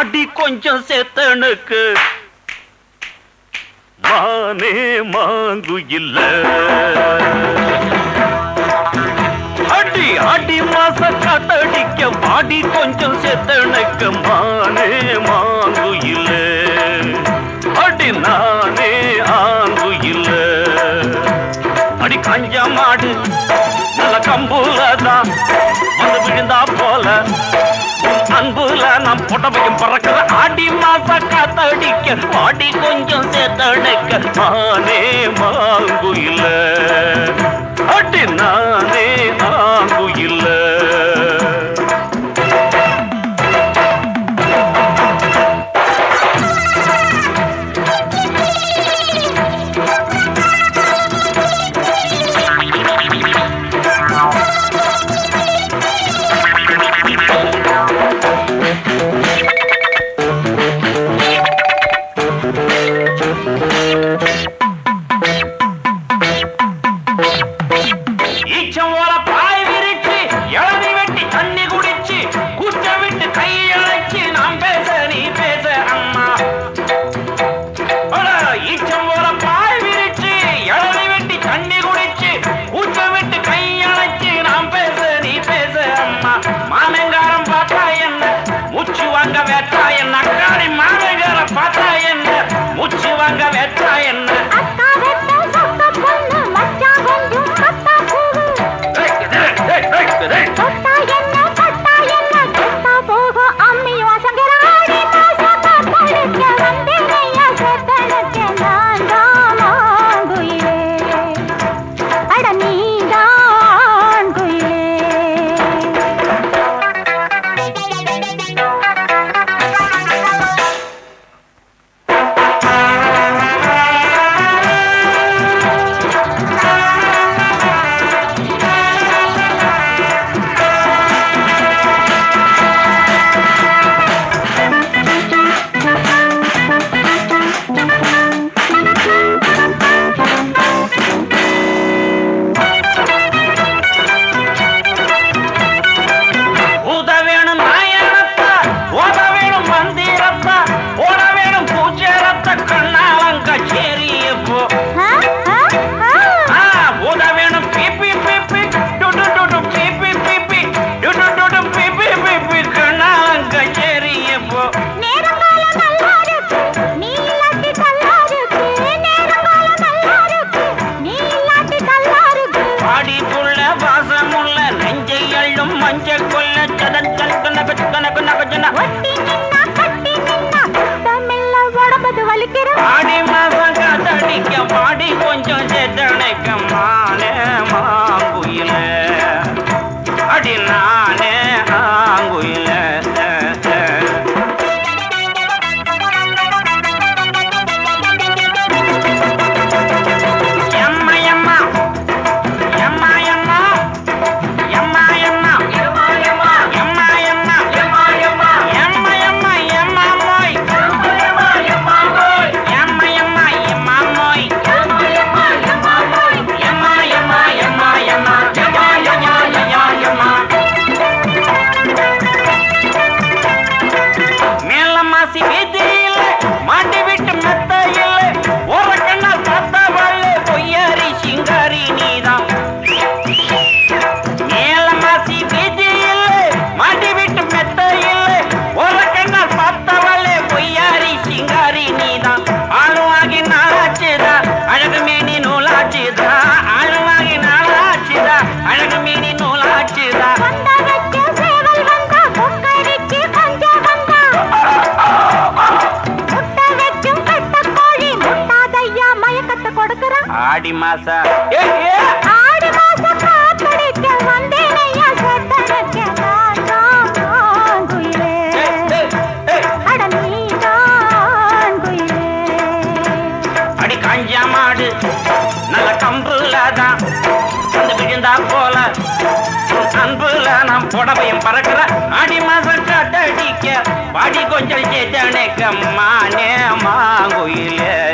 பாடி கொஞ்சம் சேத்தனுக்கு மானே மாங்கு இல்ல அடி அடி மாச காத்தடிக்க பாடி கொஞ்சம் சேத்தனுக்கு மானே மாங்கு இல்ல அடி நானே ஆங்கு இல்ல அடி கஞ்ச மாடு நல்ல கம்புல தான் வந்து விழுந்தா போல உன் அன்புல நாம் புடவையும் பறக்கிற ஆடி மாச காத்தடிக்க பாடி கொஞ்சம் சேர்த்தடைக்க நானே மாங்கு இல்ல அடி நானே ஆங்கு இல்ல ஈச்சம் போல பாய் விரிச்சு இளநி வெட்டி தண்ணி குடிச்சு கூச்ச விட்டு கை அழைச்சு நாம் பேச நீ பேச அம்மா அட, ஈச்சம் போல பாய் விரிச்சு இளநி வெட்டி தண்ணி குடிச்சு கூச்ச விட்டு கை அழைச்சு நாம் பேச நீ பேச அம்மா மாமங்காரம் பார்த்தா என்ன மூச்சு வாங்க வேட்டா என்ன அக்காடி மாமங்காரம் பார்த்தா என்ன மூச்சு வாங்க வேட்டா என்ன அக்கா வெட்ட சொக்க பொண்ணு மச்சான் கொஞ்சம் கத்தா பூவு தொட்டா என்ன தொட்டா என்ன தொட்டா போகும் அம்மி வாசங்கிற ஆடி மாசம் காத்தடிக்க வந்தேனையா செத்தனக்க நான் தான் ஆண்குயிலே அட நீதான் ஆண்குயிலே ஊத வேணும் நாயனத்த ஓத வேணும் மந்திரத்த ஓட வேணும் பூஜரத்த கண்ணாலங்க சேரி இப்போ ஆ ஆ ஆ ஆ, ஊத வேணும் பிபி பிபி டுடு டுடு பிபி பிபி டுடு டுடு பிபி பிபி கண்ணாலங்க சேரி இப்போ நேரங்காலம் நல்லா இருக்கு நீ இல்லாட்டி நல்லா இருக்கு நேரங்காலம் நல்லா இருக்கு நீ இல்லாட்டி நல்லா இருக்கு பாடிக்குள்ள வாசமுள்ள நெஞ்சை அள்ளும் மஞ்ச கொல்ல சதன் கணக்கு நகச்சு கணக்கு நகச்சுன ஒட்டி நின்னா கட்டி நின்னா தமிழ்ல உடம்பது வலிக்கிற ஆடி மாசம் காத்தடிக்க பாடி கொஞ்சம் சேத்தனைக்க மானே மாங்குயில அடி நானே ஆங்குயில எம்மா எம்மா எம்மா எம்மா எம்மா எம்மா எம்மா எம்மா எம்மா எம்மா எம்மா எம்மா எம்மா எம்மா எம்மா மோய் எம்மா எம்மா மோய் எம்மா எம்மா எம்மா மோய் எம்மா எம்மா எம்மா மோய் எம்மா எம்மா எம்மா எம்மா எம்மா எம்மா எம்மா மேல மாசி வீதியில மாட்டி விட்டு மெத்த இல்ல ஒரு கண்ணா சத்த வள்ளு பொய்யாரி சிங்காரி நீதான் மேல மாசி வீதியில மாட்டி விட்டு மெத்த இல்ல ஒரு கண்ணா சத்த வள்ளு பொய்யாரி சிங்காரி நீதான் ஆளுவாகி நாளாச்சுதா அழகு மேனி நூலாச்சுதா ஆளுவாகி நாளாச்சுதா அழகு மேனி நூலாச்சுதா வந்த வச்ச சேவல் வந்தா கொக்கரிக்கு கொஞ்சம் வந்தா முட்டை வைக்கும் கட்ட கோழி முட்டாதையா மயக்கத்தை கொடுக்குறான் ஆடி மாசா ஏ ஏ ஆடி மாசம் காத்தடிக்க வந்தேனையா சொத்தனக்க நான் தான் குயிலே அட நீதான் குயிலே அடி காஞ்ச மாடு நல்ல கம்புல தான் வந்து விழுந்தா போல உன் அன்புல நாம் புடவையும் பறக்கிற அடி மாசம் காட்டடிக்க பாடி கொஞ்சம் சேத்தனைக்க மானே மாங்குயிலே